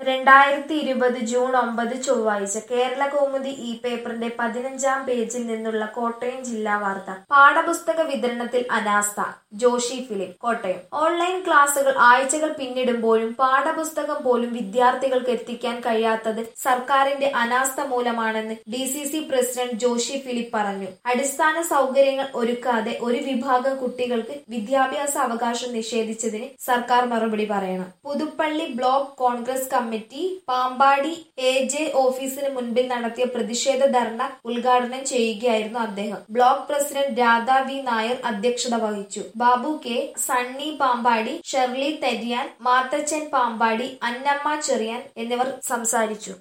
രണ്ടായിരത്തി ഇരുപത് ജൂൺ ഒമ്പത് ചൊവ്വാഴ്ച കേരള കൗമുദി ഈ പേപ്പറിന്റെ പതിനഞ്ചാം പേജിൽ നിന്നുള്ള കോട്ടയം ജില്ലാ വാർത്ത പാഠപുസ്തക വിതരണത്തിൽ അനാസ്ഥ ജോഷി ഫിലിപ്പ് കോട്ടയം ഓൺലൈൻ ക്ലാസുകൾ ആഴ്ചകൾ പിന്നിടുമ്പോഴും പാഠപുസ്തകം പോലും വിദ്യാർത്ഥികൾക്ക് എത്തിക്കാൻ കഴിയാത്തത് സർക്കാരിന്റെ അനാസ്ഥ മൂലമാണെന്ന് D C C president Joshy Philip പറഞ്ഞു അടിസ്ഥാന സൗകര്യങ്ങൾ ഒരുക്കാതെ ഒരു വിഭാഗം കുട്ടികൾക്ക് വിദ്യാഭ്യാസ അവകാശം നിഷേധിച്ചതിന് സർക്കാർ മറുപടി പറയണം Puthuppally block congress committee Pampady A J ഓഫീസിന് മുൻപിൽ നടത്തിയ പ്രതിഷേധ ധർണ ഉദ്ഘാടനം ചെയ്യുകയായിരുന്നു അദ്ദേഹം block president Radha V Nair അധ്യക്ഷത വഹിച്ചു ബാബു കെ സണ്ണി പാമ്പാടി ഷെർലി തെരിയാൻ മാത്തച്ചൻ പാമ്പാടി അന്നമ്മ ചെറിയാൻ എന്നിവർ സംസാരിച്ചു